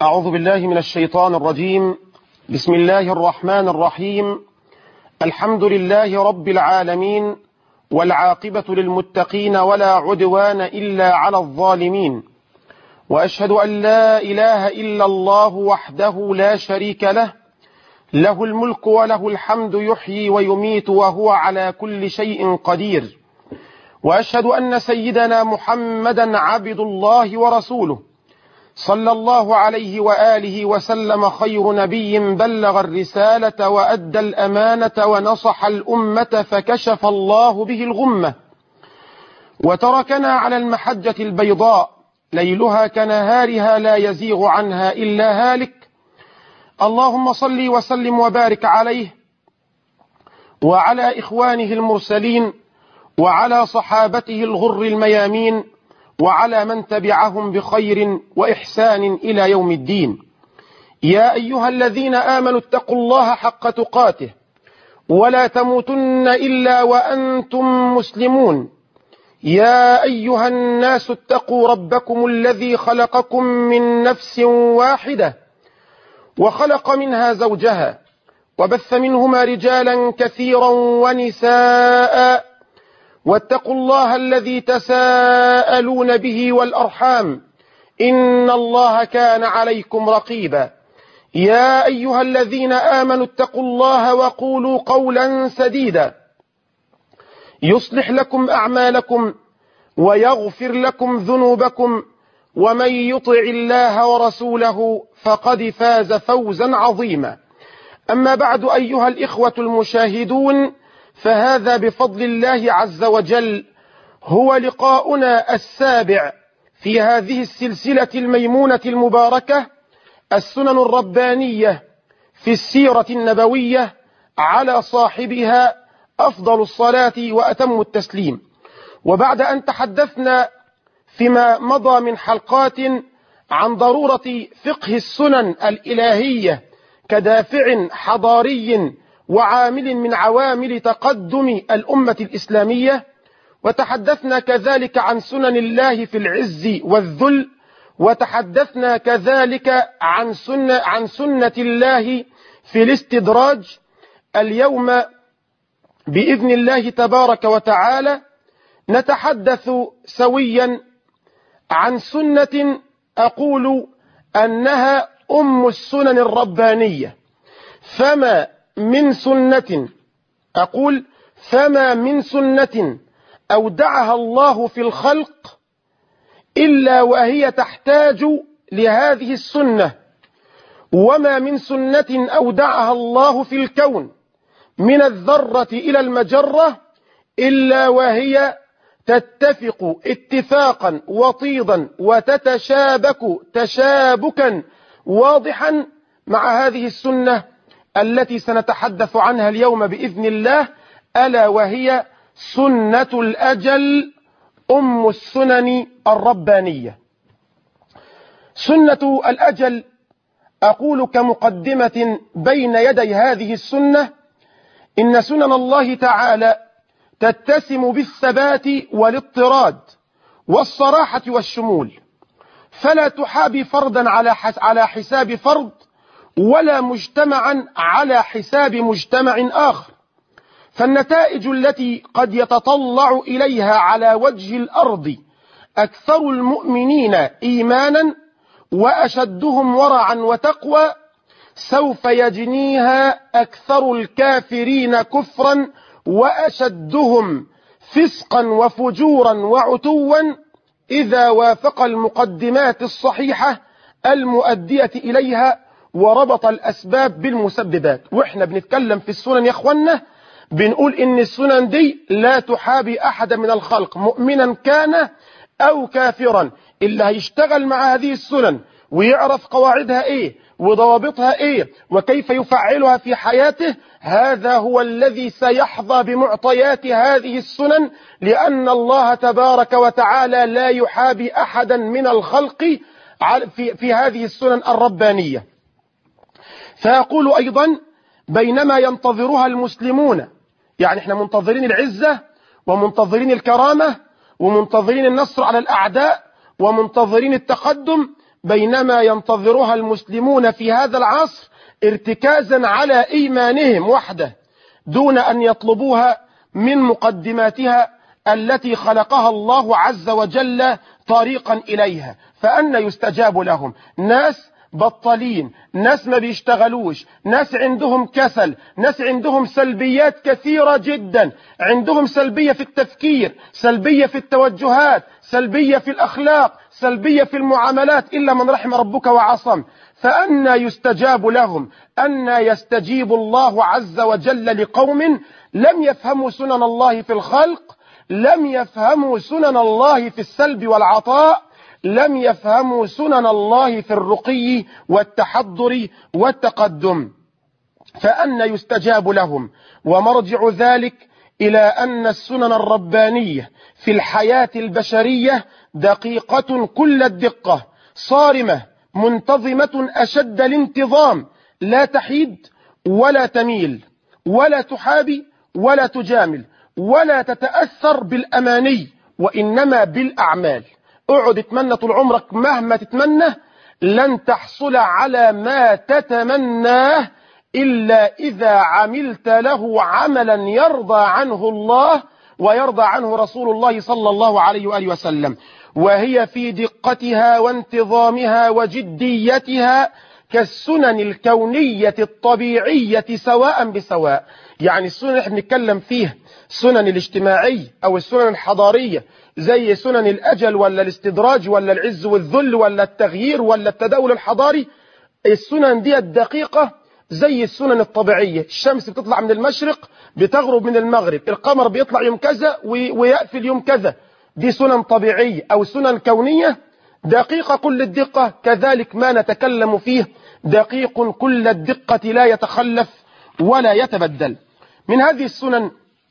أعوذ بالله من الشيطان الرجيم بسم الله الرحمن الرحيم الحمد لله رب العالمين والعاقبة للمتقين ولا عدوان إلا على الظالمين وأشهد أن لا إله إلا الله وحده لا شريك له له الملك وله الحمد يحيي ويميت وهو على كل شيء قدير وأشهد أن سيدنا محمدا عبد الله ورسوله صلى الله عليه وآله وسلم خير نبي بلغ الرسالة وأدى الأمانة ونصح الأمة فكشف الله به الغمة وتركنا على المحجة البيضاء ليلها كنهارها لا يزيغ عنها إلا هالك اللهم صل وسلم وبارك عليه وعلى إخوانه المرسلين وعلى صحابته الغر الميامين وعلى من تبعهم بخير وإحسان إلى يوم الدين يا أيها الذين آمنوا اتقوا الله حق تقاته ولا تموتن إلا وأنتم مسلمون يا أيها الناس اتقوا ربكم الذي خلقكم من نفس واحدة وخلق منها زوجها وبث منهما رجالا كثيرا ونساء واتقوا الله الذي تساءلون به والأرحام إن الله كان عليكم رقيبا يا أيها الذين آمنوا اتقوا الله وقولوا قولا سديدا يصلح لكم أعمالكم ويغفر لكم ذنوبكم ومن يطع الله ورسوله فقد فاز فوزا عظيما أما بعد أيها الإخوة المشاهدون فهذا بفضل الله عز وجل هو لقاؤنا السابع في هذه السلسلة الميمونة المباركة السنن الربانية في السيرة النبوية على صاحبها أفضل الصلاة وأتم التسليم وبعد أن تحدثنا فيما مضى من حلقات عن ضرورة فقه السنن الإلهية كدافع حضاري وعامل من عوامل تقدم الأمة الإسلامية وتحدثنا كذلك عن سنن الله في العز والذل وتحدثنا كذلك عن سنة, عن سنة الله في الاستدراج اليوم بإذن الله تبارك وتعالى نتحدث سويا عن سنة أقول أنها أم السنن الربانية فما من سنة أقول فما من سنة أودعها الله في الخلق إلا وهي تحتاج لهذه السنة وما من سنة أودعها الله في الكون من الذرة إلى المجرة إلا وهي تتفق اتفاقا وطيدا وتتشابك تشابكا واضحا مع هذه السنة التي سنتحدث عنها اليوم بإذن الله ألا وهي سنة الأجل أم السنن الربانية سنة الأجل أقول كمقدمة بين يدي هذه السنة إن سنن الله تعالى تتسم بالثبات والاضطراد والصراحة والشمول فلا تحابي فردا على على حساب فرد ولا مجتمعا على حساب مجتمع آخر فالنتائج التي قد يتطلع إليها على وجه الأرض أكثر المؤمنين إيمانا وأشدهم ورعا وتقوى سوف يجنيها أكثر الكافرين كفرا وأشدهم فسقا وفجورا وعتوا إذا وافق المقدمات الصحيحة المؤدية إليها وربط الأسباب بالمسببات وإحنا بنتكلم في السنن يا أخوانا بنقول إن السنن دي لا تحابي أحد من الخلق مؤمنا كان أو كافرا اللي هيشتغل مع هذه السنن ويعرف قواعدها إيه وضوابطها إيه وكيف يفعلها في حياته هذا هو الذي سيحظى بمعطيات هذه السنن لأن الله تبارك وتعالى لا يحابي أحدا من الخلق في, في هذه السنن الربانية فيقول أيضا بينما ينتظرها المسلمون يعني احنا منتظرين العزة ومنتظرين الكرامة ومنتظرين النصر على الأعداء ومنتظرين التقدم بينما ينتظرها المسلمون في هذا العصر ارتكازا على إيمانهم وحده دون أن يطلبوها من مقدماتها التي خلقها الله عز وجل طريقا إليها فأن يستجاب لهم ناس بطلين ناس ما بيشتغلوش ناس عندهم كسل ناس عندهم سلبيات كثيرة جدا عندهم سلبية في التفكير سلبية في التوجهات سلبية في الأخلاق سلبية في المعاملات إلا من رحم ربك وعصم فأنا يستجاب لهم أنا يستجيب الله عز وجل لقوم لم يفهموا سنن الله في الخلق لم يفهموا سنن الله في السلب والعطاء لم يفهموا سنن الله في الرقي والتحضر والتقدم فأن يستجاب لهم ومرجع ذلك إلى أن السنن الربانية في الحياة البشرية دقيقة كل الدقة صارمة منتظمة أشد الانتظام لا تحيد ولا تميل ولا تحابي ولا تجامل ولا تتأثر بالأماني وإنما بالأعمال اقعد اتمنى طول عمرك مهما تتمنى لن تحصل على ما تتمناه إلا إذا عملت له عملا يرضى عنه الله ويرضى عنه رسول الله صلى الله عليه وآله وسلم وهي في دقتها وانتظامها وجديتها كالسنن الكونية الطبيعية سواء بسواء يعني السنن اللي احنا بنتكلم فيها السنن الاجتماعية أو السنن الحضارية زي سنن الأجل ولا الاستدراج ولا العز والذل ولا التغيير ولا التداول الحضاري السنن دي الدقيقة زي السنن الطبيعية الشمس بتطلع من المشرق بتغرب من المغرب القمر بيطلع يوم كذا ويقفل يوم كذا دي سنن طبيعية أو سنن كونية دقيقة كل الدقة كذلك ما نتكلم فيه دقيق كل الدقة لا يتخلف ولا يتبدل من هذه السنن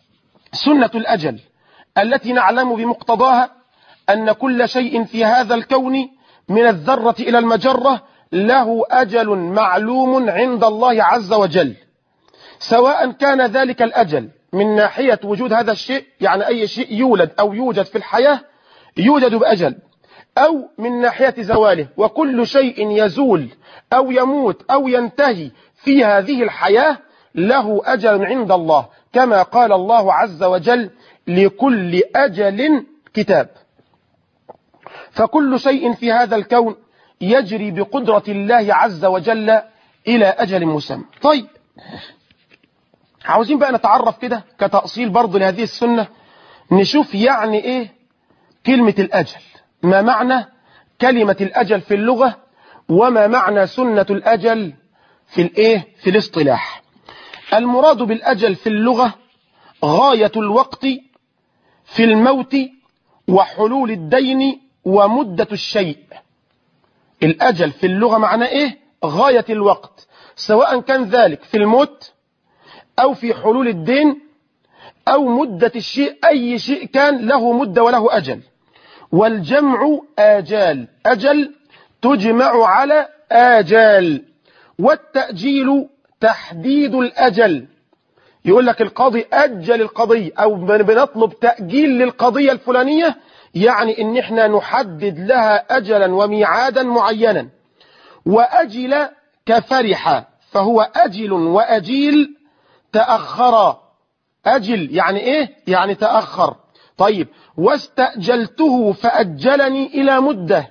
سنة الأجل التي نعلم بمقتضاها أن كل شيء في هذا الكون من الذرة إلى المجرة له أجل معلوم عند الله عز وجل سواء كان ذلك الأجل من ناحية وجود هذا الشيء يعني أي شيء يولد أو يوجد في الحياة يوجد بأجل أو من ناحية زواله وكل شيء يزول أو يموت أو ينتهي في هذه الحياة له أجل عند الله كما قال الله عز وجل لكل أجل كتاب فكل شيء في هذا الكون يجري بقدرة الله عز وجل إلى أجل مسمى طيب عاوزين بقى نتعرف كده كتأصيل برضه لهذه السنة نشوف يعني إيه كلمة الأجل ما معنى كلمة الأجل في اللغة وما معنى سنة الأجل في الإيه في الاصطلاح المراد بالأجل في اللغة غاية الوقت في الموت وحلول الدين ومدة الشيء الأجل في اللغة معناه إيه غاية الوقت سواء كان ذلك في الموت أو في حلول الدين أو مدة الشيء أي شيء كان له مدة وله أجل والجمع آجال أجل تجمع على آجال والتأجيل تحديد الأجل يقول لك القاضي أجل القضية أو بنطلب تأجيل للقضية الفلانية يعني إن إحنا نحدد لها أجلا وميعادا معينا وأجل كفرح فهو أجل وأجيل تأخر أجل يعني إيه؟ يعني تأخر طيب واستأجلته فأجلني إلى مدة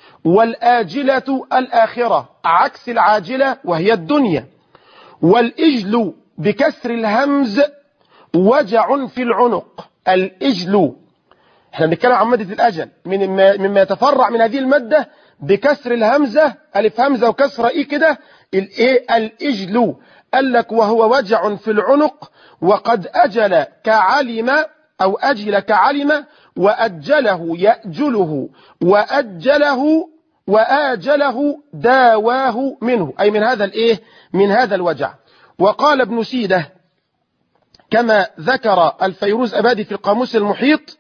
والآجلة الآخرة عكس العاجلة وهي الدنيا والإجل بكسر الهمز وجع في العنق الإجل احنا بنتكلم عن مادة الأجل من مما يتفرع من هذه المادة بكسر الهمزة ألف همزة وكسر إيه كده الإيه الإجل قال لك وهو وجع في العنق وقد أجل كعلم أو أجل كعلم وأجله يأجله وأجله وآجله داواه منه أي من هذا الإيه من هذا الوجع وقال ابن سيدة كما ذكر الفيروز أبادي في القاموس المحيط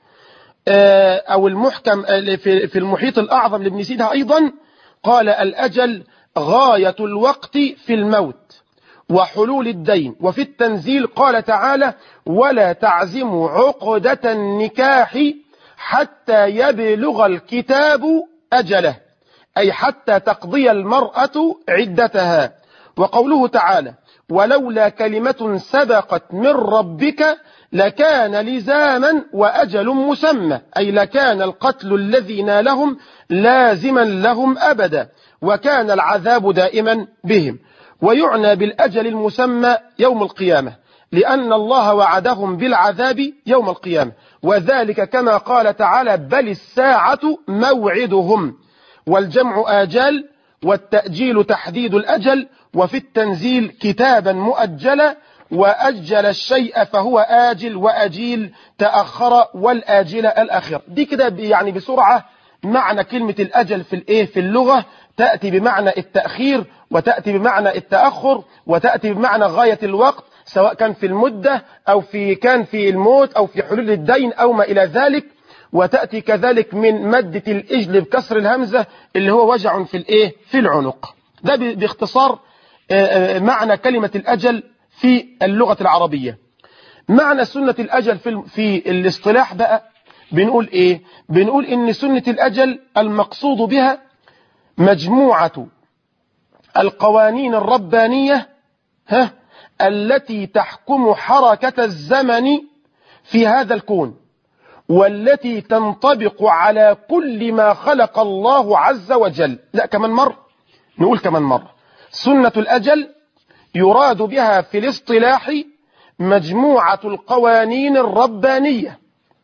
أو المحكم في المحيط الأعظم لابن سيدة أيضا قال الأجل غاية الوقت في الموت وحلول الدين وفي التنزيل قال تعالى ولا تعزموا عقدة النكاح حتى يبلغ الكتاب أجله أي حتى تقضي المرأة عدتها وقوله تعالى ولولا كلمة سبقت من ربك لكان لزاما وأجل مسمى أي لكان القتل الذي نالهم لازما لهم أبدا وكان العذاب دائما بهم ويعنى بالأجل المسمى يوم القيامة لأن الله وعدهم بالعذاب يوم القيامة وذلك كما قال تعالى بل الساعة موعدهم والجمع آجال والتأجيل تحديد الأجل وفي التنزيل كتابا مؤجلا وأجل الشيء فهو آجل وأجيل تأخر والآجل الأخير دي كده يعني بسرعة معنى كلمة الأجل في الإيه في اللغة تأتي بمعنى التأخير وتأتي بمعنى التأخر وتأتي بمعنى غاية الوقت سواء كان في المدة أو في كان في الموت أو في حلول الدين أو ما إلى ذلك وتأتي كذلك من مادة الإجل بكسر الهمزة اللي هو وجع في الإيه في العنق ده باختصار معنى كلمة الأجل في اللغة العربية معنى سنة الأجل في, في الاصطلاح بقى بنقول إيه بنقول إن سنة الأجل المقصود بها مجموعة القوانين الربانية ها التي تحكم حركة الزمن في هذا الكون والتي تنطبق على كل ما خلق الله عز وجل لا كمان مرة نقول كمان مرة سنة الأجل يراد بها في الاصطلاح مجموعة القوانين الربانية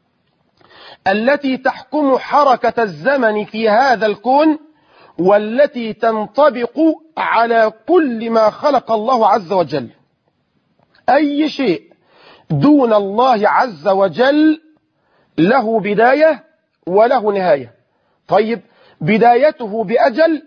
التي تحكم حركة الزمن في هذا الكون والتي تنطبق على كل ما خلق الله عز وجل أي شيء دون الله عز وجل له بداية وله نهاية طيب بدايته بأجل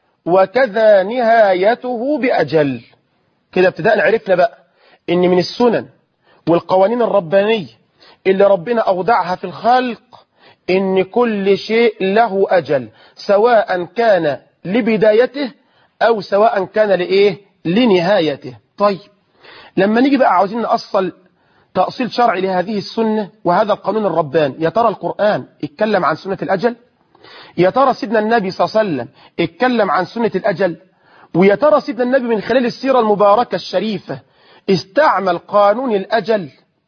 وكذا نهايته بأجل كده ابتداء عرفنا بقى ان من السنن والقوانين الربانية اللي ربنا أوضعها في الخلق ان كل شيء له أجل سواء كان لبدايته أو سواء كان لإيه لنهايته طيب لما نيجي بقى عاوزين نأصل تأصيل شرعي لهذه السنة وهذا القانون الرباني يا ترى القرآن اتكلم عن سنة الأجل يا ترى سيدنا النبي صلى الله عليه وسلم اتكلم عن سنة الأجل ويا ترى سيدنا النبي من خلال السيرة المباركة الشريفة استعمل قانون الأجل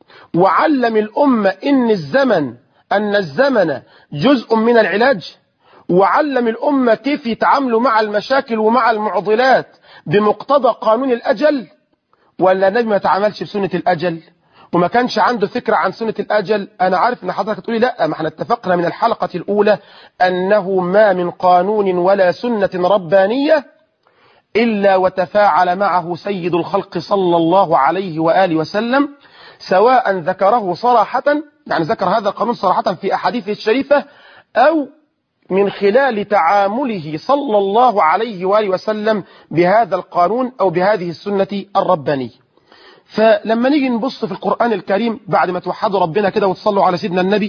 وعلم الأمة إن الزمن أن الزمن جزء من العلاج وعلم الأمة كيف يتعاملوا مع المشاكل ومع المعضلات بمقتضى قانون الأجل ولا النبي ما تعاملش بسنة الأجل وما كانش عنده فكرة عن سنة الأجل أنا عارف أن حضرتك تقولي لا ما احنا اتفقنا من الحلقة الأولى أنه ما من قانون ولا سنة ربانية إلا وتفاعل معه سيد الخلق صلى الله عليه وآله وسلم سواء ذكره صراحة يعني ذكر هذا القانون صراحة في أحاديثه الشريفة أو من خلال تعامله صلى الله عليه وآله وسلم بهذا القانون أو بهذه السنة الربانية فلما نيجي نبص في القرآن الكريم بعد ما توحدوا ربنا كده وتصلوا على سيدنا النبي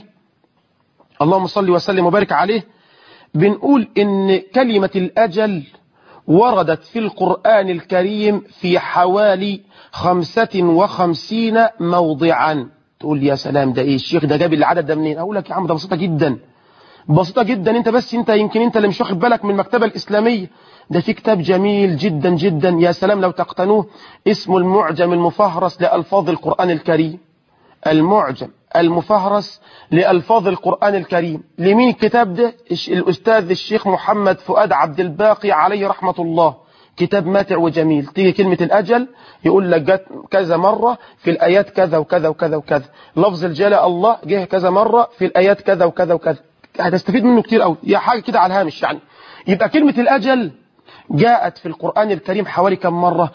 اللهم صل وسلم وبارك عليه بنقول إن كلمة الأجل وردت في القرآن الكريم في حوالي خمسة وخمسين موضعا تقول لي يا سلام ده ايه الشيخ ده جاب العدد ده منين اقول لك يا عم ده بسيطة جدا بسيطة جدا انت بس انت يمكن انت اللي مش واخد بالك من المكتبة الاسلامية ده في كتاب جميل جدا جدا يا سلام لو تقتنوه اسمه المعجم المفهرس لألفاظ القرآن الكريم المعجم المفهرس لألفاظ القرآن الكريم لمين الكتاب ده الأستاذ الشيخ محمد فؤاد عبد الباقي عليه رحمة الله كتاب ماتع وجميل تيجي كلمة الأجل يقول لك جت كذا مرة في الآيات كذا وكذا وكذا وكذا لفظ الجلاء الله جه كذا مرة في الآيات كذا وكذا وكذا هتستفيد منه كتير قوي يا حاجة كده على الهامش يعني يبقى كلمة الأجل جاءت في القرآن الكريم حوالي كم مرة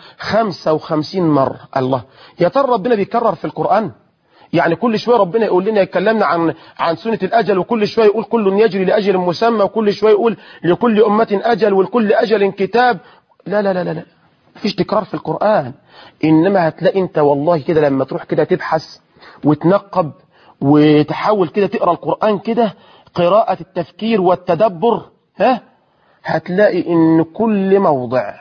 55 مرة الله يا ترى ربنا بيكرر في القرآن يعني كل شوية ربنا يقول لنا يتكلمنا عن عن سنة الأجل وكل شوية يقول كل يجري لأجل مسمى وكل شوية يقول لكل أمة أجل ولكل أجل كتاب لا لا لا لا لا مفيش تكرار في القرآن إنما هتلاقي أنت والله كده لما تروح كده تبحث وتنقب وتحاول كده تقرأ القرآن كده قراءة التفكير والتدبر ها هتلاقي إن كل موضع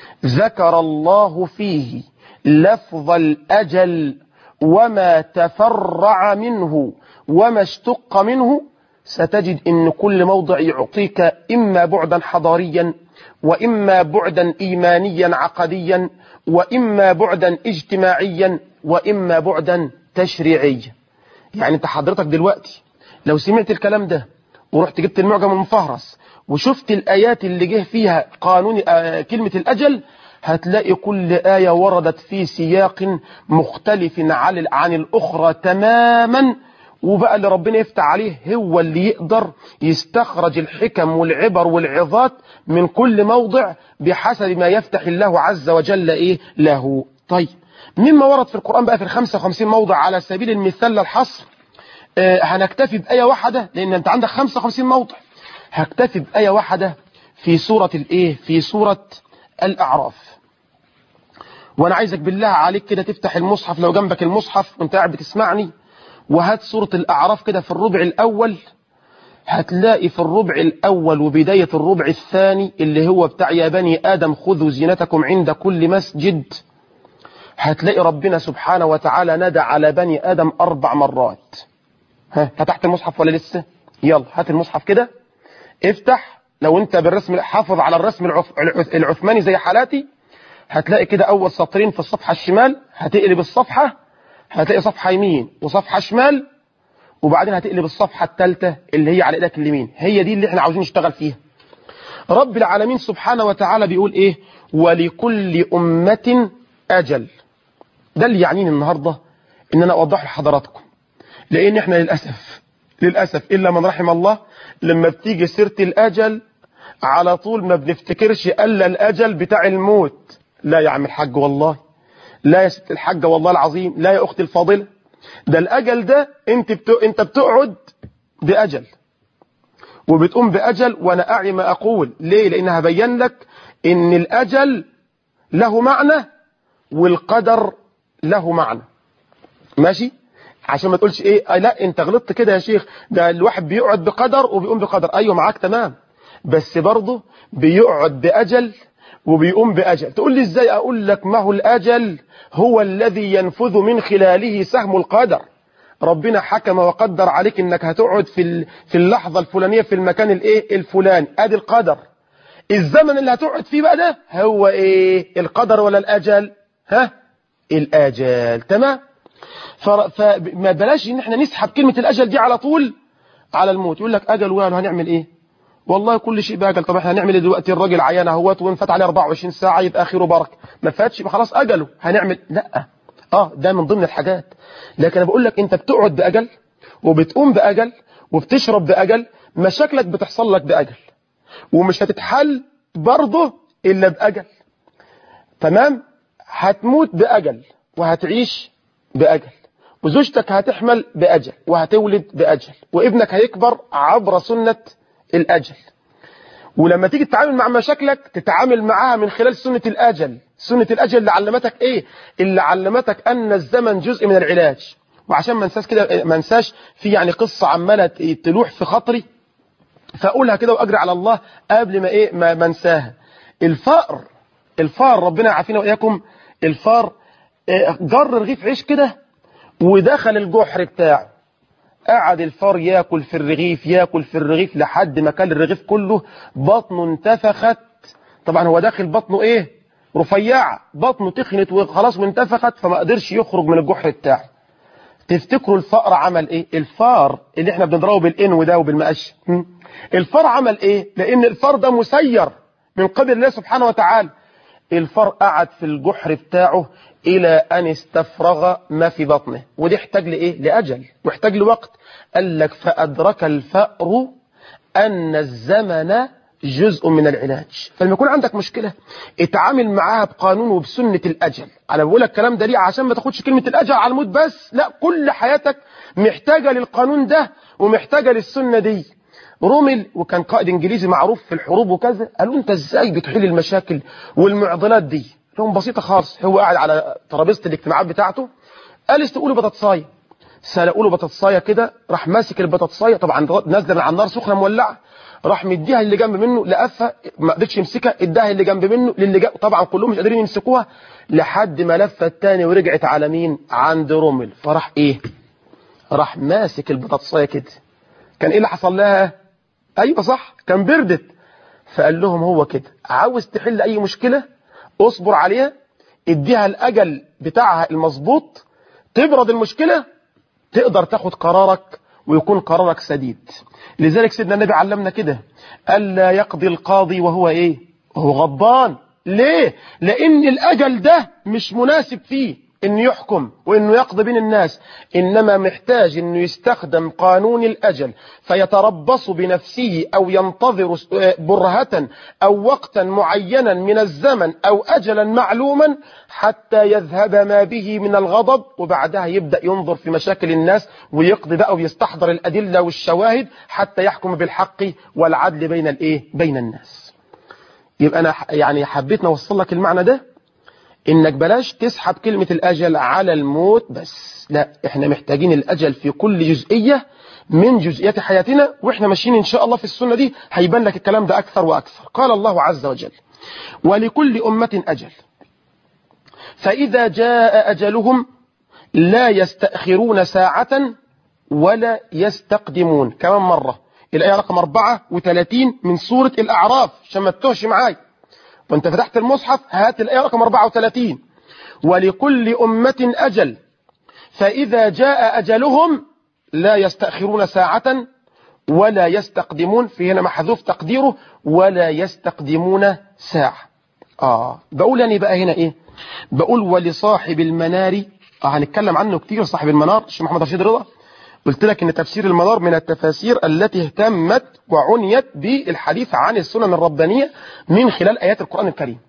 ذكر الله فيه لفظ الأجل وما تفرع منه وما اشتق منه ستجد ان كل موضع يعطيك اما بعدا حضاريا واما بعدا ايمانيا عقديا واما بعدا اجتماعيا واما بعدا تشريعيا يعني انت حضرتك دلوقتي لو سمعت الكلام ده ورحت جبت المعجم المفهرس وشفت الآيات اللي جه فيها قانون آه كلمة الأجل هتلاقي كل آية وردت في سياق مختلف عن عن الأخرى تماما وبقى اللي ربنا يفتح عليه هو اللي يقدر يستخرج الحكم والعبر والعظات من كل موضع بحسب ما يفتح الله عز وجل إيه له طيب مما ورد في القرآن بقى في ال 55 موضع على سبيل المثال للحصر آه هنكتفي بآية واحدة لأن أنت عندك 55 موضع هكتفي بآية واحدة في سورة الإيه في سورة الأعراف وأنا عايزك بالله عليك كده تفتح المصحف لو جنبك المصحف وأنت قاعد بتسمعني وهات سورة الأعراف كده في الربع الأول هتلاقي في الربع الأول وبداية الربع الثاني اللي هو بتاع يا بني آدم خذوا زينتكم عند كل مسجد هتلاقي ربنا سبحانه وتعالى ندى على بني آدم أربع مرات ها فتحت المصحف ولا لسه يلا هات المصحف كده افتح لو انت بالرسم حافظ على الرسم العث... العثماني زي حالاتي هتلاقي كده اول سطرين في الصفحة الشمال هتقلب الصفحة هتلاقي صفحة يمين وصفحة شمال وبعدين هتقلب الصفحة الثالثة اللي هي على ايدك اليمين هي دي اللي احنا عاوزين نشتغل فيها رب العالمين سبحانه وتعالى بيقول ايه ولكل أمة أجل ده اللي يعنيني النهاردة ان انا اوضح لحضراتكم لان احنا للأسف للأسف إلا من رحم الله لما بتيجي سيرة الأجل على طول ما بنفتكرش إلا الأجل بتاع الموت لا يا عم الحاج والله لا يا ست الحاجة والله العظيم لا يا أختي الفاضلة ده الأجل ده انت, بت... انت بتقعد بأجل وبتقوم بأجل وأنا أعي ما أقول ليه لأنها بين لك إن الأجل له معنى والقدر له معنى ماشي عشان ما تقولش ايه آه لا انت غلطت كده يا شيخ ده الواحد بيقعد بقدر وبيقوم بقدر ايوه معاك تمام بس برضه بيقعد بأجل وبيقوم بأجل تقول لي ازاي اقول لك ما هو الأجل هو الذي ينفذ من خلاله سهم القدر ربنا حكم وقدر عليك انك هتقعد في في اللحظة الفلانية في المكان الايه الفلاني ادي القدر الزمن اللي هتقعد فيه بقى ده هو ايه القدر ولا الأجل ها الأجل تمام فما بلاش ان احنا نسحب كلمة الأجل دي على طول على الموت يقول لك أجل وقالوا هنعمل ايه والله كل شيء بأجل طب احنا هنعمل دلوقتي الراجل عيان اهوت وانفت عليه 24 ساعة يبقى خيره بركة ما فاتش يبقى خلاص أجله هنعمل لا اه ده من ضمن الحاجات لكن انا بقول لك انت بتقعد بأجل وبتقوم بأجل وبتشرب بأجل مشاكلك بتحصل لك بأجل ومش هتتحل برضه إلا بأجل تمام هتموت بأجل وهتعيش بأجل وزوجتك هتحمل بأجل وهتولد بأجل وابنك هيكبر عبر سنة الأجل ولما تيجي تتعامل مع مشاكلك تتعامل معاها من خلال سنة الأجل سنة الأجل اللي علمتك إيه اللي علمتك أن الزمن جزء من العلاج وعشان ما انساش كده ما انساش في يعني قصة عمالة تلوح في خاطري فأقولها كده وأجري على الله قبل ما إيه ما انساها الفقر الفار ربنا يعافينا وإياكم الفار جر رغيف عيش كده ودخل الجحر بتاعه قعد الفار ياكل في الرغيف ياكل في الرغيف لحد ما كان الرغيف كله بطنه انتفخت طبعا هو داخل بطنه ايه رفيعة بطنه تخنت وخلاص وانتفخت فما قدرش يخرج من الجحر بتاعه تفتكروا الفأر عمل ايه الفار اللي احنا بنضربه بالانو ده وبالمقش الفار عمل ايه لان الفار ده مسير من قبل الله سبحانه وتعالى الفار قعد في الجحر بتاعه إلى أن استفرغ ما في بطنه ودي احتاج لإيه لأجل واحتاج لوقت قال لك فأدرك الفأر أن الزمن جزء من العلاج فلما يكون عندك مشكلة اتعامل معاها بقانون وبسنة الأجل أنا بقول لك الكلام ده ليه عشان ما تاخدش كلمة الأجل على الموت بس لا كل حياتك محتاجة للقانون ده ومحتاجة للسنة دي رومل وكان قائد انجليزي معروف في الحروب وكذا قالوا انت ازاي بتحل المشاكل والمعضلات دي لهم بسيطة خالص هو قاعد على ترابيزه الاجتماعات بتاعته قال استقوا له بطاطسايه سلقوا له بطاطسايه كده راح ماسك البطاطسايه طبعا نازله من على النار سخنه مولعه راح مديها اللي جنب منه لقفها ما قدرش يمسكها اداها اللي جنب منه للي جنب طبعا كلهم مش قادرين يمسكوها لحد ما لفت تاني ورجعت على مين عند رومل فراح ايه راح ماسك البطاطسايه كده كان ايه اللي حصل لها ايوه صح كان بردت فقال لهم هو كده عاوز تحل اي مشكلة اصبر عليها اديها الاجل بتاعها المظبوط تبرد المشكلة تقدر تاخد قرارك ويكون قرارك سديد لذلك سيدنا النبي علمنا كده ألا يقضي القاضي وهو ايه وهو غضبان ليه لان الاجل ده مش مناسب فيه انه يحكم وانه يقضي بين الناس انما محتاج انه يستخدم قانون الاجل فيتربص بنفسه او ينتظر برهة او وقتا معينا من الزمن او اجلا معلوما حتى يذهب ما به من الغضب وبعدها يبدأ ينظر في مشاكل الناس ويقضي بقى ويستحضر الادلة والشواهد حتى يحكم بالحق والعدل بين الايه بين الناس يبقى انا يعني حبيت نوصل لك المعنى ده انك بلاش تسحب كلمة الاجل على الموت بس لا احنا محتاجين الاجل في كل جزئية من جزئيات حياتنا واحنا ماشيين ان شاء الله في السنة دي هيبان لك الكلام ده اكثر واكثر قال الله عز وجل ولكل امة اجل فاذا جاء اجلهم لا يستأخرون ساعة ولا يستقدمون كمان مرة الآية رقم 34 من سورة الأعراف عشان ما تتوهش معايا وانت فتحت المصحف هات الآية رقم 34 ولكل أمة أجل فإذا جاء أجلهم لا يستأخرون ساعة ولا يستقدمون في هنا محذوف تقديره ولا يستقدمون ساعة آه بقول يعني بقى هنا إيه بقول ولصاحب المنار آه هنتكلم عنه كتير صاحب المنار الشيخ محمد رشيد رضا قلت لك ان تفسير المنار من التفاسير التي اهتمت وعنيت بالحديث عن السنن الربانية من خلال آيات القرآن الكريم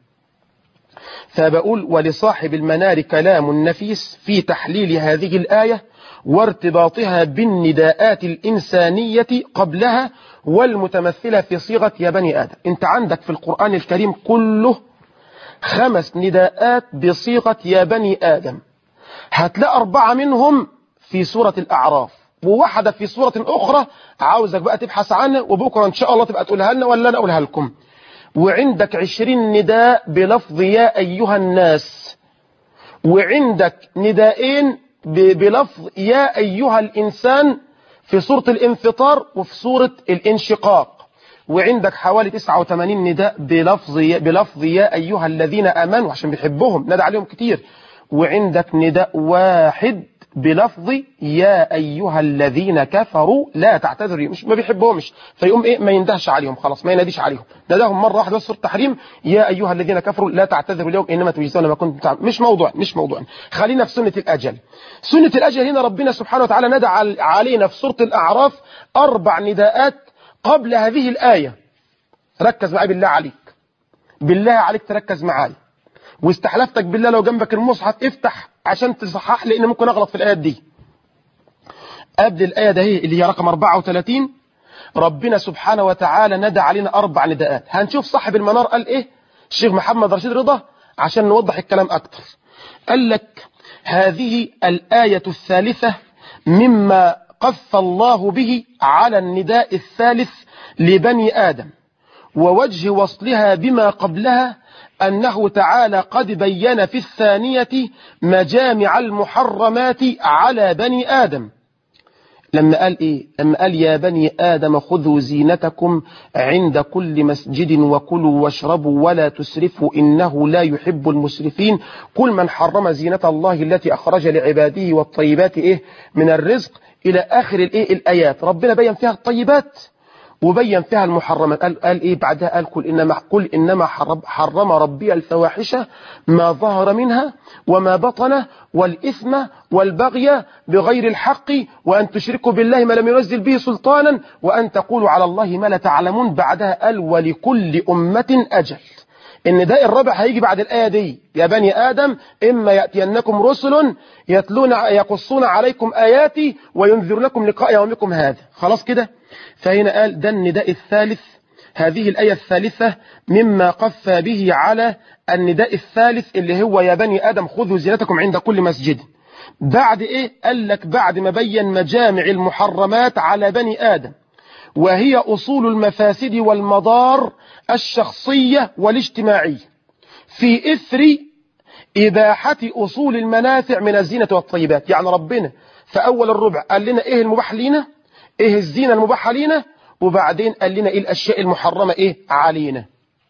فبقول ولصاحب المنار كلام نفيس في تحليل هذه الآية وارتباطها بالنداءات الإنسانية قبلها والمتمثلة في صيغة يا بني آدم انت عندك في القرآن الكريم كله خمس نداءات بصيغة يا بني آدم هتلاقي أربعة منهم في سورة الأعراف وواحدة في سورة أخرى عاوزك بقى تبحث عنها وبكرة إن شاء الله تبقى تقولها لنا ولا أنا أقولها لكم وعندك عشرين نداء بلفظ يا أيها الناس وعندك نداءين بلفظ يا أيها الإنسان في سورة الانفطار وفي سورة الانشقاق وعندك حوالي 89 نداء بلفظ بلفظ يا أيها الذين آمنوا عشان بيحبهم ندى عليهم كتير وعندك نداء واحد بلفظ يا أيها الذين كفروا لا تعتذروا مش ما بيحبهمش فيقوم إيه ما يندهش عليهم خلاص ما يناديش عليهم ده لهم مرة واحدة سورة التحريم يا أيها الذين كفروا لا تعتذروا اليوم إنما تجزون ما كنتم تعملون مش موضوع مش موضوع خلينا في سنة الأجل سنة الأجل هنا ربنا سبحانه وتعالى ندى علينا في سورة الأعراف أربع نداءات قبل هذه الآية ركز معي بالله عليك بالله عليك تركز معاي واستحلفتك بالله لو جنبك المصحف افتح عشان تصحح لان ممكن اغلط في الايات دي قبل الايه ده هي اللي هي رقم 34 ربنا سبحانه وتعالى ندى علينا اربع نداءات هنشوف صاحب المنار قال ايه الشيخ محمد رشيد رضا عشان نوضح الكلام اكتر قال لك هذه الايه الثالثه مما قف الله به على النداء الثالث لبني ادم ووجه وصلها بما قبلها أنه تعالى قد بين في الثانية مجامع المحرمات على بني آدم لما قال إيه لما قال يا بني آدم خذوا زينتكم عند كل مسجد وكلوا واشربوا ولا تسرفوا إنه لا يحب المسرفين كل من حرم زينة الله التي أخرج لعباده والطيبات إيه من الرزق إلى آخر الإيه الآيات ربنا بين فيها الطيبات وبين فيها المحرمات قال, قال ايه بعدها قال قل انما قل انما حرم, حرم ربي الفواحش ما ظهر منها وما بطن والاثم والبغي بغير الحق وان تشركوا بالله ما لم ينزل به سلطانا وان تقولوا على الله ما لا تعلمون بعدها قال ولكل امه اجل النداء الرابع هيجي بعد الآية دي يا بني آدم إما يأتينكم رسل يتلون يقصون عليكم آياتي وينذرونكم لقاء يومكم هذا خلاص كده فهنا قال ده النداء الثالث هذه الآية الثالثة مما قف به على النداء الثالث اللي هو يا بني آدم خذوا زينتكم عند كل مسجد بعد إيه قال لك بعد ما بين مجامع المحرمات على بني آدم وهي أصول المفاسد والمضار الشخصية والاجتماعية في إثر إباحة أصول المنافع من الزينة والطيبات يعني ربنا في أول الربع قال لنا إيه المباح لنا ايه الزينة المباحة لينا وبعدين قال لنا ايه الاشياء المحرمة ايه علينا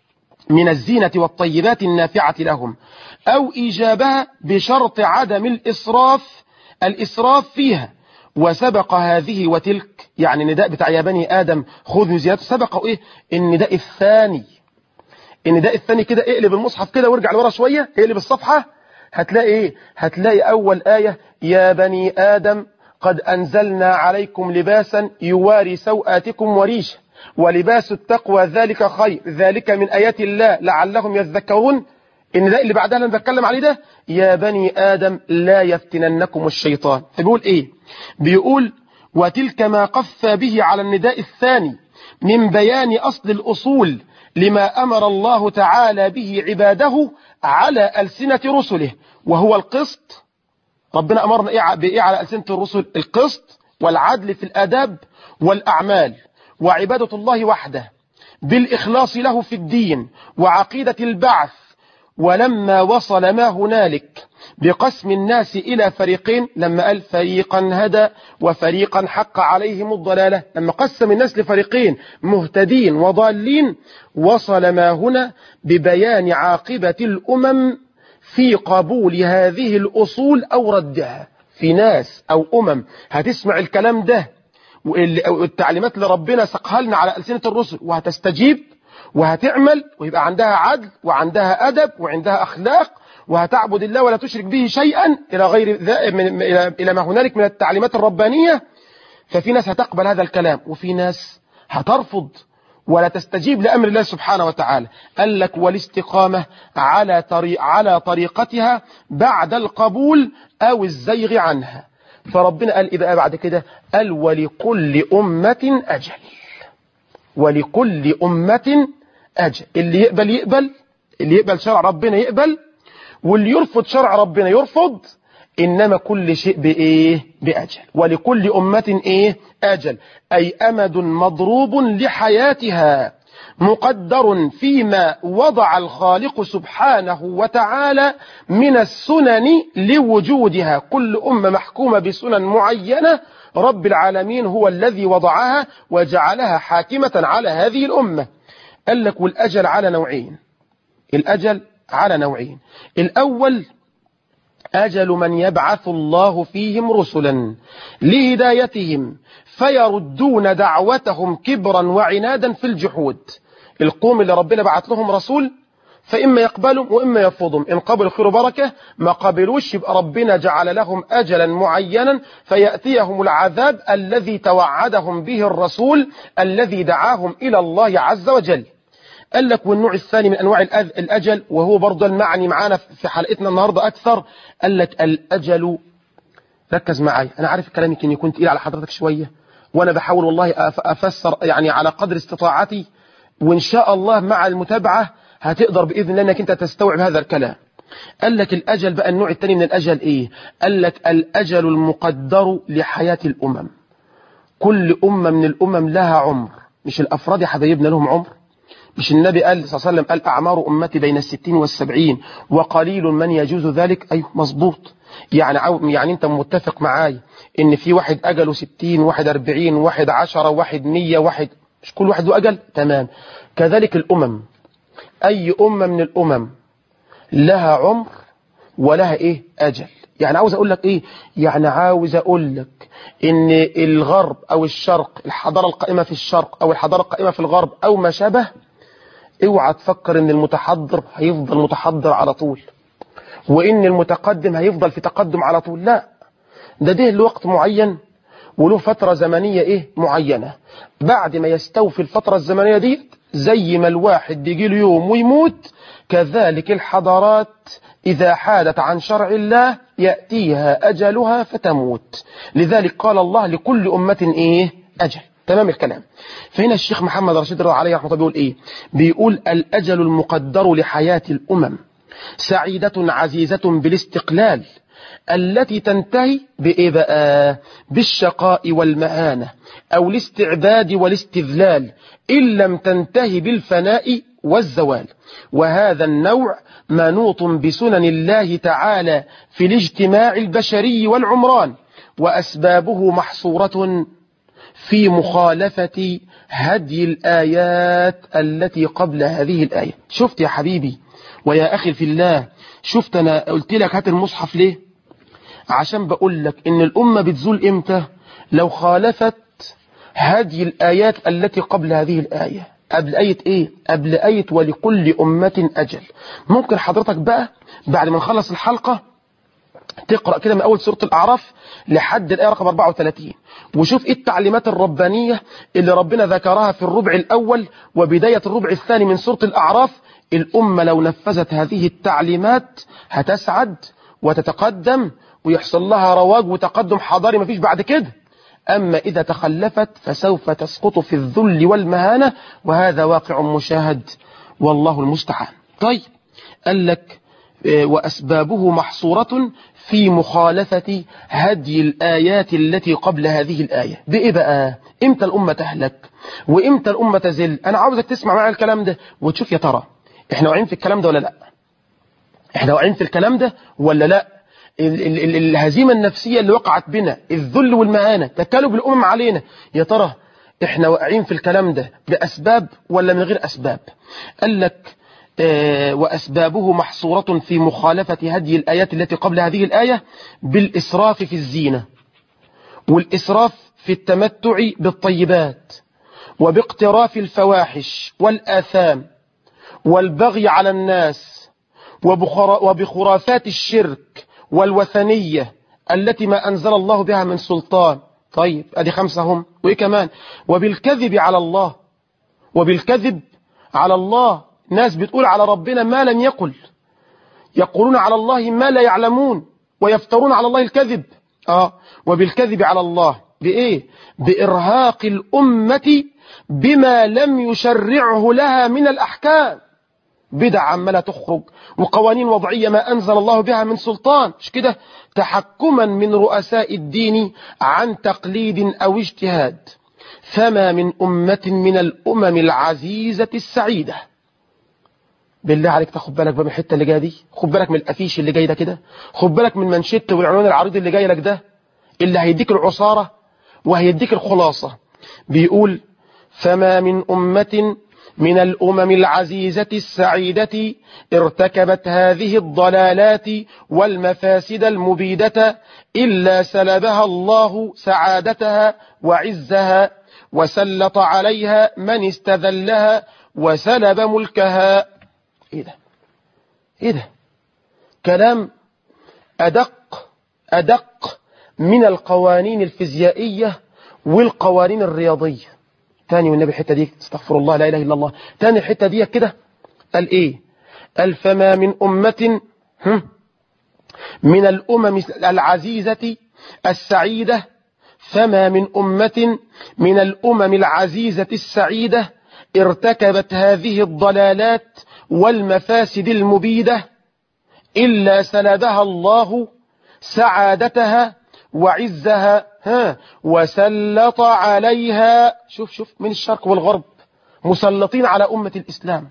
من الزينة والطيبات النافعة لهم او ايجابها بشرط عدم الاسراف الاسراف فيها وسبق هذه وتلك يعني النداء بتاع يا بني ادم خذوا زينته سبق ايه النداء الثاني النداء الثاني كده اقلب المصحف كده وارجع لورا شوية اقلب الصفحة هتلاقي ايه هتلاقي اول آية يا بني آدم قد أنزلنا عليكم لباسا يواري سوآتكم وريشا ولباس التقوى ذلك خير ذلك من آيات الله لعلهم يذكرون ان ده اللي بعدها اللي انا بتكلم عليه ده يا بني آدم لا يفتننكم الشيطان فبيقول ايه بيقول وتلك ما قف به على النداء الثاني من بيان أصل الأصول لما أمر الله تعالى به عباده على ألسنة رسله وهو القسط ربنا أمرنا إيه بإيه على ألسنة الرسل القسط والعدل في الآداب والأعمال وعبادة الله وحده بالإخلاص له في الدين وعقيدة البعث ولما وصل ما هنالك بقسم الناس إلى فريقين لما قال فريقا هدى وفريقا حق عليهم الضلالة لما قسم الناس لفريقين مهتدين وضالين وصل ما هنا ببيان عاقبة الأمم في قبول هذه الأصول أو ردها في ناس أو أمم هتسمع الكلام ده والتعليمات اللي ربنا سقها لنا على ألسنة الرسل وهتستجيب وهتعمل ويبقى عندها عدل وعندها أدب وعندها أخلاق وهتعبد الله ولا تشرك به شيئا إلى غير من إلى ما هنالك من التعليمات الربانية ففي ناس هتقبل هذا الكلام وفي ناس هترفض ولا تستجيب لأمر الله سبحانه وتعالى قال لك والاستقامة على طريق على طريقتها بعد القبول أو الزيغ عنها فربنا قال إيه بقى بعد كده قال ولكل أمة أجل ولكل أمة أجل اللي يقبل يقبل اللي يقبل شرع ربنا يقبل واللي يرفض شرع ربنا يرفض إنما كل شيء بإيه بأجل ولكل أمة إيه أجل أي أمد مضروب لحياتها مقدر فيما وضع الخالق سبحانه وتعالى من السنن لوجودها كل أمة محكومة بسنن معينة رب العالمين هو الذي وضعها وجعلها حاكمة على هذه الأمة قال لك والأجل على نوعين الأجل على نوعين الأول أجل من يبعث الله فيهم رسلا لهدايتهم فيردون دعوتهم كبرا وعنادا في الجحود القوم اللي ربنا بعت لهم رسول فإما يقبلهم وإما يرفضهم إن قبلوا خير بركة ما قبلوش يبقى ربنا جعل لهم أجلا معينا فيأتيهم العذاب الذي توعدهم به الرسول الذي دعاهم إلى الله عز وجل قال لك والنوع الثاني من أنواع الأجل وهو برضه المعني معانا في حلقتنا النهاردة أكثر قال لك الأجل ركز معي أنا عارف الكلام يمكن يكون تقيل على حضرتك شوية وأنا بحاول والله أفسر يعني على قدر استطاعتي وإن شاء الله مع المتابعة هتقدر بإذن الله أنك أنت تستوعب هذا الكلام قال لك الأجل بقى النوع الثاني من الأجل إيه قال لك الأجل المقدر لحياة الأمم كل أمة من الأمم لها عمر مش الأفراد يا حبايبنا لهم عمر مش النبي قال صلى الله عليه وسلم قال أعمار أمتي بين الستين والسبعين وقليل من يجوز ذلك أيوه مظبوط يعني عو يعني أنت متفق معاي إن في واحد أجله ستين واحد أربعين واحد عشرة واحد مية واحد مش كل واحد له أجل تمام كذلك الأمم أي أمة من الأمم لها عمر ولها إيه أجل يعني عاوز أقول لك إيه يعني عاوز أقول لك إن الغرب أو الشرق الحضارة القائمة في الشرق أو الحضارة القائمة في الغرب أو ما شابه اوعى تفكر ان المتحضر هيفضل متحضر على طول وان المتقدم هيفضل في تقدم على طول لا ده ده لوقت معين وله فترة زمنية ايه معينة بعد ما يستوفي الفترة الزمنية دي زي ما الواحد بيجي له يوم ويموت كذلك الحضارات إذا حادت عن شرع الله يأتيها أجلها فتموت لذلك قال الله لكل أمة إيه أجل تمام الكلام فهنا الشيخ محمد رشيد الله عليه رحمه الله بيقول إيه بيقول الأجل المقدر لحياة الأمم سعيدة عزيزة بالاستقلال التي تنتهي بإيه بقى بالشقاء والمهانة أو الاستعباد والاستذلال إن لم تنتهي بالفناء والزوال وهذا النوع منوط بسنن الله تعالى في الاجتماع البشري والعمران وأسبابه محصورة في مخالفة هدي الآيات التي قبل هذه الآية شفت يا حبيبي ويا أخي في الله شفت أنا قلت لك هات المصحف ليه عشان بقول لك إن الأمة بتزول إمتى لو خالفت هدي الآيات التي قبل هذه الآية قبل آية إيه قبل آية ولكل أمة أجل ممكن حضرتك بقى بعد ما نخلص الحلقة تقرأ كده من أول سورة الأعراف لحد الآية رقم 34 وشوف إيه التعليمات الربانية اللي ربنا ذكرها في الربع الأول وبداية الربع الثاني من سورة الأعراف الأمة لو نفذت هذه التعليمات هتسعد وتتقدم ويحصل لها رواج وتقدم حضاري مفيش بعد كده أما إذا تخلفت فسوف تسقط في الذل والمهانة وهذا واقع مشاهد والله المستعان طيب قال لك وأسبابه محصورة في مخالفة هدي الآيات التي قبل هذه الآية بإيه بقى إمتى الأمة تهلك وإمتى الأمة تزل أنا عاوزك تسمع معي الكلام ده وتشوف يا ترى إحنا واعيين في الكلام ده ولا لا إحنا واعيين في الكلام ده ولا لا ال ال ال الهزيمة النفسية اللي وقعت بنا الذل والمهانة تكالب الأمم علينا يا ترى إحنا واقعين في الكلام ده بأسباب ولا من غير أسباب قال لك وأسبابه محصورة في مخالفة هدي الآيات التي قبل هذه الآية بالإسراف في الزينة والإسراف في التمتع بالطيبات وباقتراف الفواحش والآثام والبغي على الناس وبخرافات الشرك والوثنية التي ما أنزل الله بها من سلطان طيب أدي خمسة هم وإيه كمان وبالكذب على الله وبالكذب على الله ناس بتقول على ربنا ما لم يقل يقولون على الله ما لا يعلمون ويفترون على الله الكذب آه وبالكذب على الله بإيه بإرهاق الأمة بما لم يشرعه لها من الأحكام بدع عمالة تخرج وقوانين وضعية ما أنزل الله بها من سلطان مش كده تحكما من رؤساء الدين عن تقليد أو اجتهاد فما من أمة من الأمم العزيزة السعيدة بالله عليك تاخد بالك بقى من الحته اللي جايه دي خد بالك من الافيش اللي جاي ده كده خد بالك من منشط والعنوان العريض اللي جاي لك ده اللي هيديك العصاره وهيديك الخلاصه بيقول فما من امه من الامم العزيزه السعيده ارتكبت هذه الضلالات والمفاسد المبيده الا سلبها الله سعادتها وعزها وسلط عليها من استذلها وسلب ملكها ايه ده ايه ده كلام ادق ادق من القوانين الفيزيائية والقوانين الرياضية تاني والنبي الحتة دي استغفر الله لا اله الا الله تاني الحتة دي كده قال ايه قال فما من امة من الامم العزيزة السعيدة فما من أمة من الأمم العزيزة السعيدة ارتكبت هذه الضلالات والمفاسد المبيدة إلا سلبها الله سعادتها وعزها ها وسلط عليها شوف شوف من الشرق والغرب مسلطين على أمة الإسلام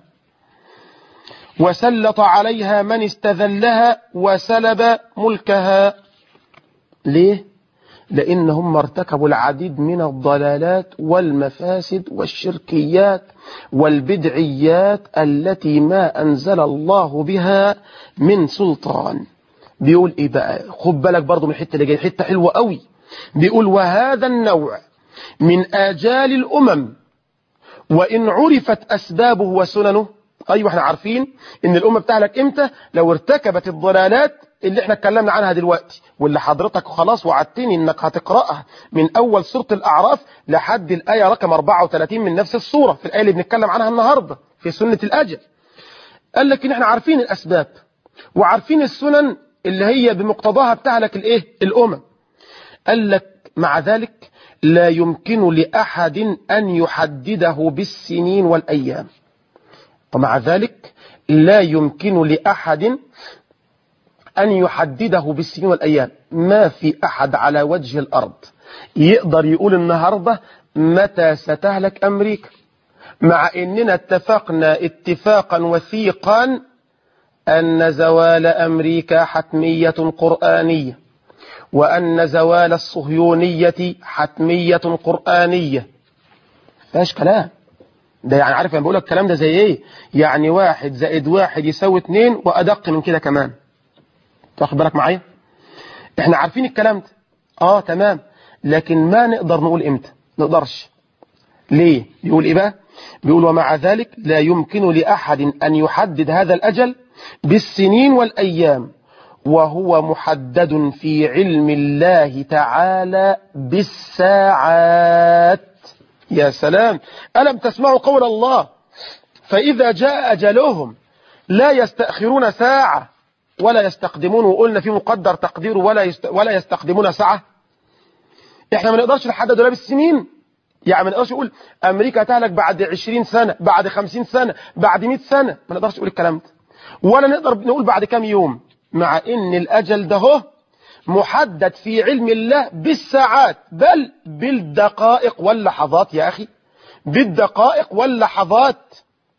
وسلط عليها من استذلها وسلب ملكها ليه لأنهم ارتكبوا العديد من الضلالات والمفاسد والشركيات والبدعيات التي ما أنزل الله بها من سلطان بيقول إيه بقى خد بالك برضو من الحتة اللي جاية حتة حلوة قوي بيقول وهذا النوع من آجال الأمم وإن عرفت أسبابه وسننه أيوة احنا عارفين إن الأمة بتهلك إمتى لو ارتكبت الضلالات اللي احنا اتكلمنا عنها دلوقتي واللي حضرتك خلاص وعدتني انك هتقرأها من اول سورة الاعراف لحد الاية رقم 34 من نفس السورة في الاية اللي بنتكلم عنها النهاردة في سنة الاجل قال لك ان احنا عارفين الاسباب وعارفين السنن اللي هي بمقتضاها بتهلك الايه الامم قال لك مع ذلك لا يمكن لأحد أن يحدده بالسنين والأيام ومع ذلك لا يمكن لأحد أن يحدده بالسنين والأيام ما في أحد على وجه الأرض يقدر يقول النهاردة متى ستهلك أمريكا مع أننا اتفقنا اتفاقا وثيقا أن زوال أمريكا حتمية قرآنية وأن زوال الصهيونية حتمية قرآنية فاش كلام ده يعني عارف انا بقول لك الكلام ده زي ايه يعني واحد زائد واحد يساوي اتنين وادق من كده كمان تاخد بالك معايا احنا عارفين الكلام ده اه تمام لكن ما نقدر نقول امتى نقدرش ليه بيقول ايه بقى بيقول ومع ذلك لا يمكن لأحد أن يحدد هذا الأجل بالسنين والأيام وهو محدد في علم الله تعالى بالساعات يا سلام ألم تسمعوا قول الله فإذا جاء أجلهم لا يستأخرون ساعة ولا يستقدمون وقلنا في مقدر تقديره ولا يست... ولا يستقدمون ساعة احنا ما نقدرش نحدد ولا بالسنين يعني ما نقدرش نقول امريكا تهلك بعد 20 سنة بعد 50 سنة بعد 100 سنة ما نقدرش نقول الكلام ده ولا نقدر نقول بعد كام يوم مع ان الاجل ده هو محدد في علم الله بالساعات بل بالدقائق واللحظات يا اخي بالدقائق واللحظات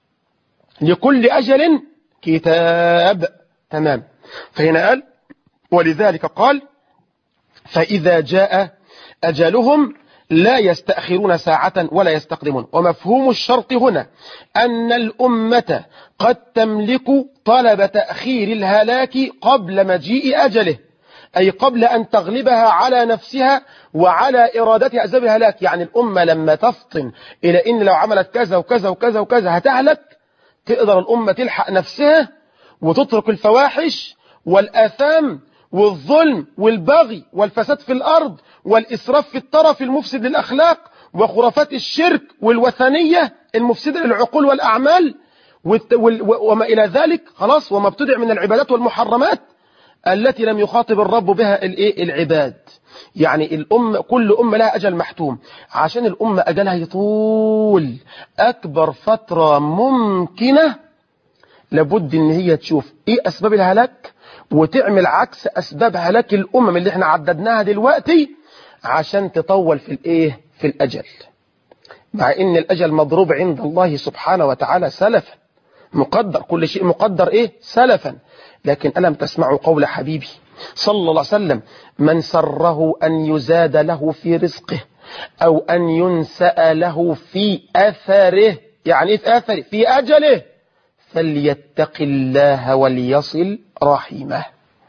لكل اجل كتاب تمام فهنا قال ولذلك قال فاذا جاء اجلهم لا يستأخرون ساعة ولا يستقدمون ومفهوم الشرط هنا أن الأمة قد تملك طلب تأخير الهلاك قبل مجيء أجله أي قبل أن تغلبها على نفسها وعلى إرادتها أسباب الهلاك يعني الأمة لما تفطن إلى إن لو عملت كذا وكذا وكذا وكذا هتهلك تقدر الأمة تلحق نفسها وتترك الفواحش والآثام والظلم والبغي والفساد في الأرض والإسراف في الطرف المفسد للأخلاق وخرافات الشرك والوثنية المفسدة للعقول والأعمال وما إلى ذلك خلاص وما ابتدع من العبادات والمحرمات التي لم يخاطب الرب بها الايه العباد يعني الأمة كل أمة لها أجل محتوم عشان الأمة أجلها يطول أكبر فترة ممكنة لابد ان هي تشوف ايه اسباب الهلاك وتعمل عكس اسباب هلاك الامم اللي احنا عددناها دلوقتي عشان تطول في الايه في الاجل مع ان الاجل مضروب عند الله سبحانه وتعالى سلفا مقدر كل شيء مقدر ايه سلفا لكن ألم تسمعوا قول حبيبي صلى الله عليه وسلم من سره أن يزاد له في رزقه أو أن ينسأ له في أثره يعني في أثره في أجله فليتق الله وليصل رحمه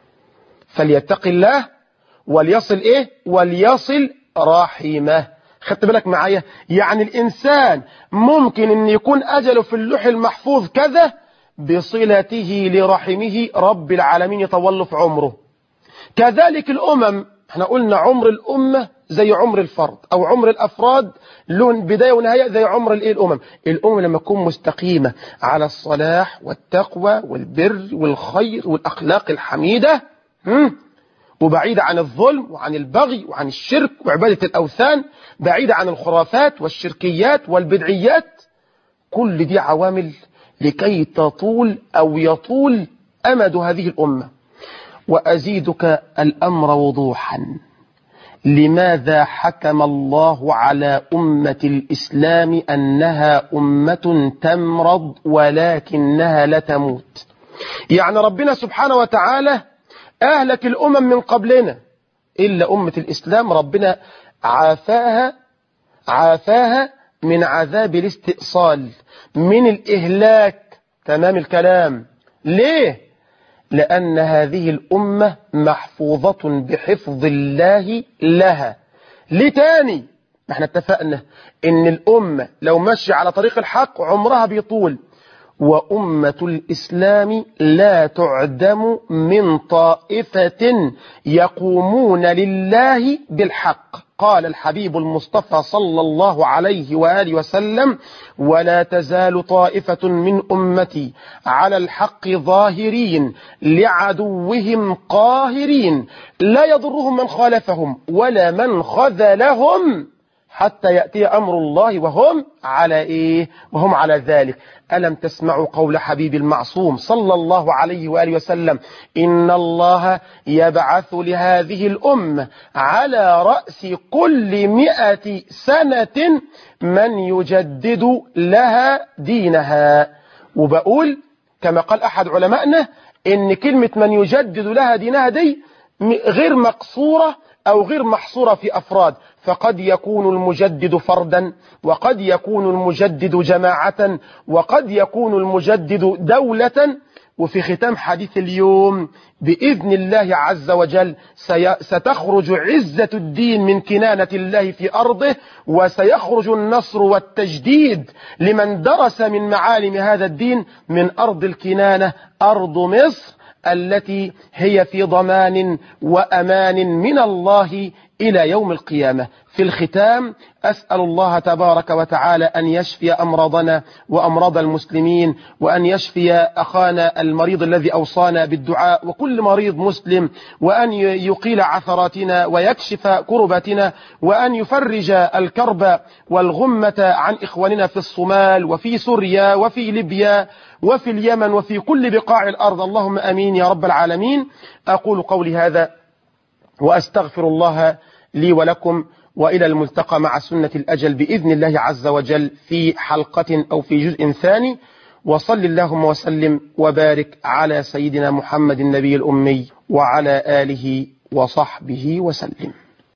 فليتق الله وليصل إيه وليصل رحمه خدت بالك معايا يعني الإنسان ممكن أن يكون أجله في اللوح المحفوظ كذا بصلته لرحمه رب العالمين يطول في عمره كذلك الأمم احنا قلنا عمر الأمة زي عمر الفرد أو عمر الأفراد لون بداية ونهاية زي عمر الايه الأمم الأمم لما تكون مستقيمة على الصلاح والتقوى والبر والخير والأخلاق الحميدة وبعيدة عن الظلم وعن البغي وعن الشرك وعبادة الأوثان بعيدة عن الخرافات والشركيات والبدعيات كل دي عوامل لكي تطول أو يطول أمد هذه الأمة وأزيدك الأمر وضوحا لماذا حكم الله على أمة الإسلام أنها أمة تمرض ولكنها لا تموت يعني ربنا سبحانه وتعالى أهلك الأمم من قبلنا إلا أمة الإسلام ربنا عافاها عافاها من عذاب الاستئصال من الإهلاك تمام الكلام ليه لأن هذه الأمة محفوظة بحفظ الله لها لتاني احنا اتفقنا ان الأمة لو مشي على طريق الحق عمرها بيطول وأمة الإسلام لا تعدم من طائفة يقومون لله بالحق قال الحبيب المصطفى صلى الله عليه وآله وسلم ولا تزال طائفة من أمتي على الحق ظاهرين لعدوهم قاهرين لا يضرهم من خالفهم ولا من خذلهم حتى يأتي أمر الله وهم على إيه وهم على ذلك ألم تسمعوا قول حبيب المعصوم صلى الله عليه وآله وسلم إن الله يبعث لهذه الأمة على رأس كل مئة سنة من يجدد لها دينها وبقول كما قال أحد علمائنا إن كلمة من يجدد لها دينها دي غير مقصورة أو غير محصورة في أفراد فقد يكون المجدد فردا وقد يكون المجدد جماعة وقد يكون المجدد دولة وفي ختام حديث اليوم بإذن الله عز وجل ستخرج عزة الدين من كنانة الله في أرضه وسيخرج النصر والتجديد لمن درس من معالم هذا الدين من أرض الكنانة أرض مصر التي هي في ضمان وأمان من الله إلى يوم القيامة في الختام أسأل الله تبارك وتعالى أن يشفي أمراضنا وأمراض المسلمين وأن يشفي أخانا المريض الذي أوصانا بالدعاء وكل مريض مسلم وأن يقيل عثراتنا ويكشف كربتنا وأن يفرج الكرب والغمة عن إخواننا في الصومال وفي سوريا وفي ليبيا وفي اليمن وفي كل بقاع الأرض اللهم أمين يا رب العالمين أقول قولي هذا وأستغفر الله لي ولكم وإلى الملتقى مع سنة الأجل بإذن الله عز وجل في حلقة أو في جزء ثاني وصل اللهم وسلم وبارك على سيدنا محمد النبي الأمي وعلى آله وصحبه وسلم